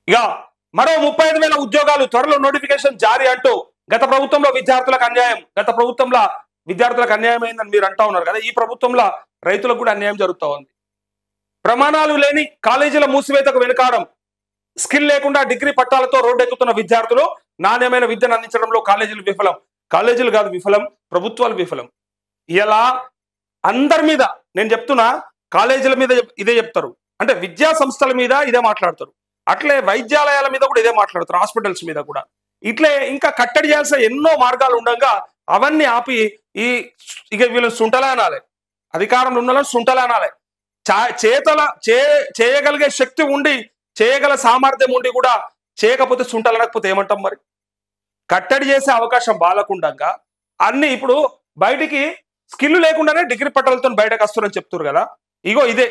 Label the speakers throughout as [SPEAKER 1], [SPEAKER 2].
[SPEAKER 1] ఇక మరో ముప్పై ఐదు వేల ఉద్యోగాలు త్వరలో నోటిఫికేషన్ జారీ అంటూ గత ప్రభుత్వంలో విద్యార్థులకు అన్యాయం గత ప్రభుత్వంలో విద్యార్థులకు అన్యాయం అయిందని మీరు అంటా ఉన్నారు కదా ఈ ప్రభుత్వంలో రైతులకు కూడా అన్యాయం జరుగుతూ ఉంది ప్రమాణాలు లేని కాలేజీల మూసివేతకు వెనుకాడం స్కిల్ లేకుండా డిగ్రీ పట్టాలతో రోడ్డెక్కుతున్న విద్యార్థులు నాణ్యమైన విద్యను అందించడంలో కాలేజీలు విఫలం కాలేజీలు కాదు విఫలం ప్రభుత్వాలు విఫలం ఇలా అందరి మీద నేను చెప్తున్నా కాలేజీల మీద చెప్- ఇదే చెప్తారు అంటే విద్యా సంస్థల మీద ఇదే మాట్లాడతారు అట్లే వైద్యాలయాల మీద కూడా ఇదే మాట్లాడతారు హాస్పిటల్స్ మీద కూడా ఇట్లే ఇంకా కట్టడి చేయాల్సిన ఎన్నో మార్గాలు ఉండగా అవన్నీ ఆపి ఈ ఇక వీళ్ళు సుంటలే అనాలి అధికారంలో ఉన్న వాళ్ళని సుంటలే అనాలి చా- చేతల చే చేయగలిగే శక్తి ఉండి చేయగల సామర్థ్యం ఉండి కూడా చేయకపోతే సుంటలనకపోతే ఏమంటాం మరి కట్టడి చేసే అవకాశం బాలకుండగా అన్ని ఇప్పుడు బయటికి స్కిల్ లేకుండానే డిగ్రీ పట్టాలతో బయటకు వస్తున్నారని చెప్తున్నారు కదా ఇగో ఇదే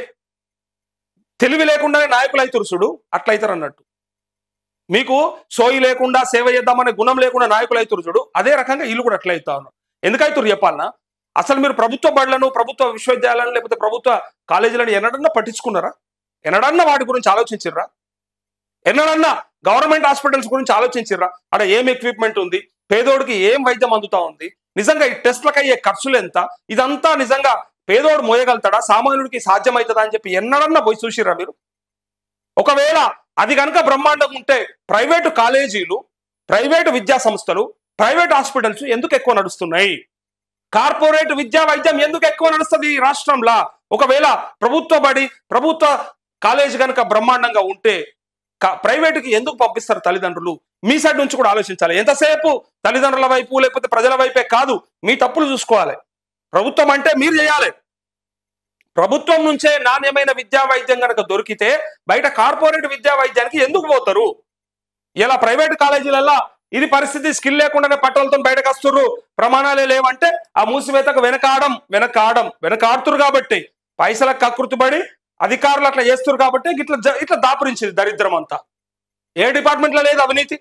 [SPEAKER 1] తెలివి లేకుండానే నాయకులు అవుతారు చూడు అట్లయితారు అన్నట్టు మీకు సోయి లేకుండా సేవ చేద్దామనే గుణం లేకుండా నాయకులు అవుతారు చూడు అదే రకంగా వీళ్ళు కూడా అట్లా అవుతా ఉన్నారు ఎందుకైతురు చెప్పాలనా అసలు మీరు ప్రభుత్వ బడులను ప్రభుత్వ విశ్వవిద్యాలయాలను లేకపోతే ప్రభుత్వ కాలేజీలను ఎన్నడన్నా పట్టించుకున్నారా ఎన్నడన్నా వాటి గురించి ఆలోచించిర్రా ఎన్నడన్నా గవర్నమెంట్ హాస్పిటల్స్ గురించి ఆలోచించిర్రా అక్కడ ఏం ఎక్విప్మెంట్ ఉంది పేదోడికి ఏం వైద్యం అందుతా ఉంది నిజంగా ఈ టెస్ట్లకు అయ్యే ఖర్చులు ఎంత ఇదంతా నిజంగా పేదోడు మోయగలుగుతాడా సామాన్యుడికి సాధ్యమవుతుందా అని చెప్పి ఎన్నడన్నా పోయి చూసిర్రా మీరు ఒకవేళ అది కనుక బ్రహ్మాండంగా ఉంటే ప్రైవేటు కాలేజీలు ప్రైవేటు విద్యా సంస్థలు ప్రైవేట్ హాస్పిటల్స్ ఎందుకు ఎక్కువ నడుస్తున్నాయి కార్పొరేట్ విద్యా వైద్యం ఎందుకు ఎక్కువ నడుస్తుంది ఈ రాష్ట్రంలో ఒకవేళ ప్రభుత్వ బడి ప్రభుత్వ కాలేజీ కనుక బ్రహ్మాండంగా ఉంటే క- ప్రైవేటుకి ఎందుకు పంపిస్తారు తల్లిదండ్రులు మీ సైడ్ నుంచి కూడా ఆలోచించాలి ఎంతసేపు తల్లిదండ్రుల వైపు లేకపోతే ప్రజల వైపే కాదు మీ తప్పులు చూసుకోవాలి ప్రభుత్వం అంటే మీరు చేయాలి ప్రభుత్వం నుంచే నాణ్యమైన విద్యా వైద్యం కనుక దొరికితే బయట కార్పొరేట్ విద్యా వైద్యానికి ఎందుకు పోతారు ఇలా ప్రైవేట్ కాలేజీలలో ఇది పరిస్థితి స్కిల్ లేకుండానే పట్టాలతో బయటకు వస్తుర్రు ప్రమాణాలే లేవంటే ఆ మూసివేతకు వెనకాడం వెనకాడం వెనకాడుతురు కాబట్టి పైసలకు కకృతిపడి అధికారులు అట్లా చేస్తున్నారు కాబట్టి ఇట్లా జ- ఇట్లా దాపురించింది దరిద్రం అంతా ఏ డిపార్ట్మెంట్ లో లేదు అవినీతి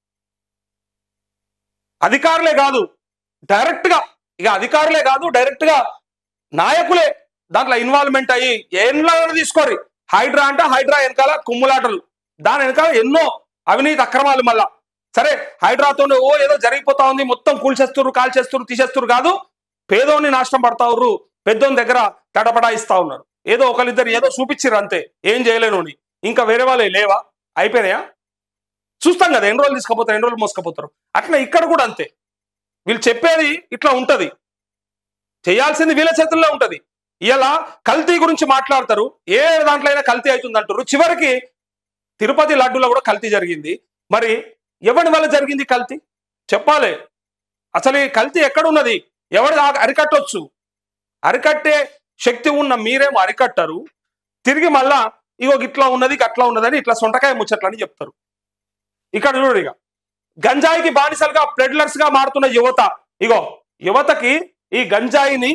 [SPEAKER 1] అధికారులే కాదు డైరెక్ట్ గా ఇక అధికారులే కాదు డైరెక్ట్ గా నాయకులే దాంట్లో ఇన్వాల్వ్మెంట్ అయ్యి ఎన్నో తీసుకోరు హైడ్రా అంటే హైడ్రా వెనకాల కుమ్ములాటలు దాని వెనకాల ఎన్నో అవినీతి అక్రమాలు మళ్ళా సరే హైడ్రాతో ఓ ఏదో జరిగిపోతా ఉంది మొత్తం కూల్చేస్తున్నారు కాల్చేస్తున్నారు తీసేస్తున్నారు కాదు పేదోని నాశనం పడతా ఉర్రు పెద్దోని దగ్గర తడపడా ఇస్తా ఉన్నారు ఏదో ఒకరిద్దరు ఏదో చూపించారు అంతే ఏం చేయలేను అని. ఇంకా వేరే వాళ్ళే లేవా అయిపోయినాయా చూస్తాం కదా ఎన్ని రోజులు తీసుకుపోతారు ఎన్ని రోజులు మోసుకుపోతారు అట్లా ఇక్కడ కూడా అంతే వీళ్ళు చెప్పేది ఇట్లా ఉంటది చేయాల్సింది వీళ్ళ చేతుల్లో ఉంటది ఇలా కల్తీ గురించి మాట్లాడతారు ఏ దాంట్లో అయినా కల్తీ అవుతుంది అంటారు చివరికి తిరుపతి లడ్డూలో కూడా కల్తీ జరిగింది మరి ఎవరి వల్ల జరిగింది కల్తీ చెప్పాలి అసలు ఈ కల్తీ ఎక్కడున్నది ఎవరు ఆ- అరికట్టొచ్చు అరికట్టే శక్తి ఉన్న మీరేమో అరికట్టరు తిరిగి మళ్ళా ఇగో ఇట్లా ఉన్నది అట్లా ఉన్నదని ఇట్లా సొంటకాయ ముచ్చట్లని చెప్తారు ఇక్కడ చూడు ఇక గంజాయికి బానిసలుగా ప్రెడ్లర్స్ గా మారుతున్న యువత ఇగో యువతకి ఈ గంజాయిని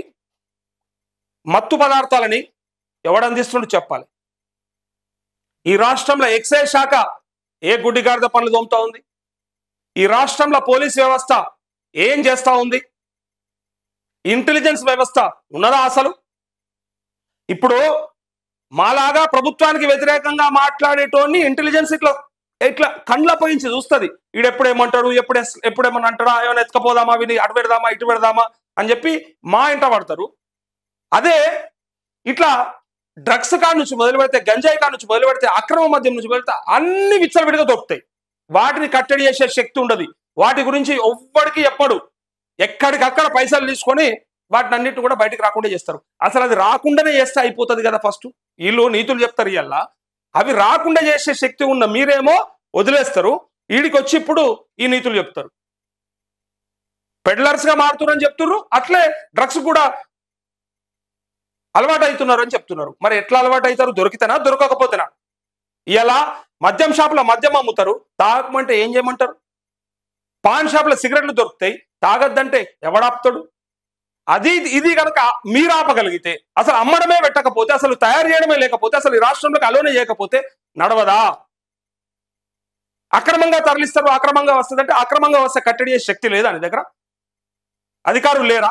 [SPEAKER 1] మత్తు పదార్థాలని ఎవడందిస్తుండో చెప్పాలి ఈ రాష్ట్రంలో ఎక్సైజ్ శాఖ ఏ గుడ్డిగాడిద పనులు దొమ్ముతా ఉంది ఈ రాష్ట్రంలో పోలీస్ వ్యవస్థ ఏం చేస్తా ఉంది ఇంటెలిజెన్స్ వ్యవస్థ ఉన్నదా అసలు ఇప్పుడు మాలాగా ప్రభుత్వానికి వ్యతిరేకంగా మాట్లాడేటోని ఇంటెలిజెన్స్ ఇట్లా ఇట్లా కండ్ల పోయించి చూస్తుంది ఈడు ఎప్పుడు ఏమంటాడు ఎప్పుడు ఎస్- ఎప్పుడు ఏమన్నా అంటాడా ఏమైనా ఎత్తుకపోదామా విని అటు పెడదామా ఇటు పెడదామా అని చెప్పి మా ఇంట పడతారు అదే ఇట్లా డ్రగ్స్ కాడ నుంచి మొదలు పెడితే గంజాయి కాడ నుంచి మొదలు పెడితే అక్రమ మద్యం నుంచి మొదలు పెడితే అన్ని విచ్చలవిడిగా దొరుకుతాయి వాటిని కట్టడి చేసే శక్తి ఉండదు వాటి గురించి ఎవ్వడికి ఎప్పడు ఎక్కడికక్కడ పైసలు తీసుకొని వాటిని అన్నిటిని కూడా బయటకు రాకుండా చేస్తారు అసలు అది రాకుండానే చేస్తే అయిపోతుంది కదా ఫస్ట్ వీళ్ళు నీతులు చెప్తారు ఇవాళ అవి రాకుండా చేసే శక్తి ఉన్న మీరేమో వదిలేస్తారు వీడికి వచ్చి ఇప్పుడు ఈ నీతులు చెప్తారు పెడ్లర్స్ గా మారుతున్నారని చెప్తున్నారు అట్లే డ్రగ్స్ కూడా అలవాటు అవుతున్నారు అని చెప్తున్నారు మరి ఎట్లా అలవాటు అవుతారు దొరికితేనా దొరకకపోతేనా ఇలా మద్యం షాపులో మద్యం అమ్ముతారు తాగమంటే ఏం చేయమంటారు పాన్ షాపులో సిగరెట్లు దొరుకుతాయి తాగొద్దంటే ఎవడాపుతాడు అది ఇది కనుక మీరు ఆపగలిగితే అసలు అమ్మడమే పెట్టకపోతే అసలు తయారు చేయడమే లేకపోతే అసలు ఈ రాష్ట్రంలోకి అలోనే చేయకపోతే నడవదా అక్రమంగా తరలిస్తారు అక్రమంగా వస్తుందంటే అక్రమంగా వస్తే కట్టడి చేసే శక్తి లేదా నీ దగ్గర అధికారులు లేరా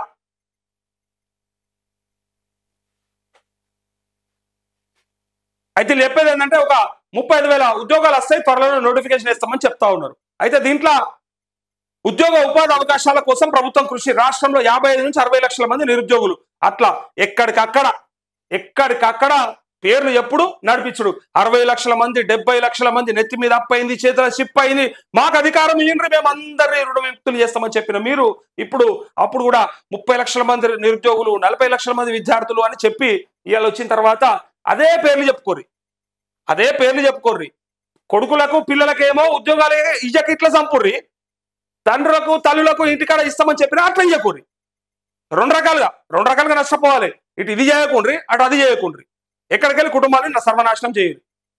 [SPEAKER 1] అయితే వీళ్ళు చెప్పేది ఏంటంటే ఒక ముప్పై ఐదు వేల ఉద్యోగాలు వస్తాయి త్వరలో నోటిఫికేషన్ ఇస్తామని చెప్తా ఉన్నారు అయితే దీంట్లో ఉద్యోగ ఉపాధి అవకాశాల కోసం ప్రభుత్వం కృషి రాష్ట్రంలో యాభై ఐదు నుంచి అరవై లక్షల మంది నిరుద్యోగులు అట్లా ఎక్కడికక్కడ ఎక్కడికక్కడ పేర్లు ఎప్పుడు నడిపించుడు అరవై లక్షల మంది డెబ్బై లక్షల మంది నెత్తి మీద అప్పయింది చేతుల షిప్ అయింది మాకు అధికారం ఇయ్యండి మేము అందరినీ రుణ విముక్తులు చేస్తామని చెప్పిన మీరు ఇప్పుడు అప్పుడు కూడా ముప్పై లక్షల మంది నిరుద్యోగులు నలభై లక్షల మంది విద్యార్థులు అని చెప్పి ఇవాళ వచ్చిన తర్వాత అదే పేర్లు చెప్పుకోర్రి అదే పేర్లు చెప్పుకోర్రి కొడుకులకు పిల్లలకేమో ఉద్యోగాలు ఇజకి ఇట్లా చంపుర్రి తండ్రులకు తల్లులకు ఇంటికాడ ఇస్తామని చెప్పినా అట్లా ఇయ్యకూరి రెండు రకాలుగా రెండు రకాలుగా నష్టపోవాలి ఇటు ఇది చేయకుండ్రి అటు అది చేయకుండ్రి ఎక్కడికి వెళ్ళి కుటుంబాన్ని నా సర్వనాశనం చేయరు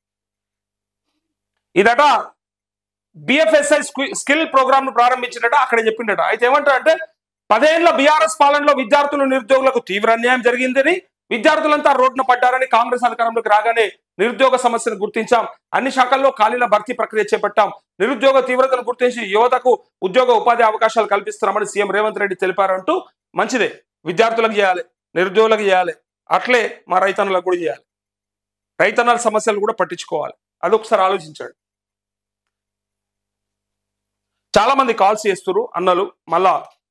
[SPEAKER 1] ఇదట బిఎఫ్ఎస్ఐ స్కిల్ ప్రోగ్రామ్ ను ప్రారంభించినట అక్కడ చెప్పిండట అయితే ఏమంటారు అంటే పదేళ్ల బీఆర్ఎస్ పాలనలో విద్యార్థులు నిరుద్యోగులకు తీవ్ర అన్యాయం జరిగిందని విద్యార్థులంతా రోడ్డున పడ్డారని కాంగ్రెస్ అధికారంలోకి రాగానే నిరుద్యోగ సమస్యను గుర్తించాం అన్ని శాఖల్లో ఖాళీల భర్తీ ప్రక్రియ చేపట్టాం నిరుద్యోగ తీవ్రతను గుర్తించి యువతకు ఉద్యోగ ఉపాధి అవకాశాలు కల్పిస్తున్నామని సీఎం రేవంత్ రెడ్డి తెలిపారంటూ మంచిదే విద్యార్థులకు చేయాలి నిరుద్యోగులకు చేయాలి అట్లే మా రైతన్నులకు కూడా చేయాలి రైతన్నల సమస్యలు కూడా పట్టించుకోవాలి అది ఒకసారి ఆలోచించండి చాలా మంది కాల్స్ చేస్తున్నారు అన్నలు మళ్ళా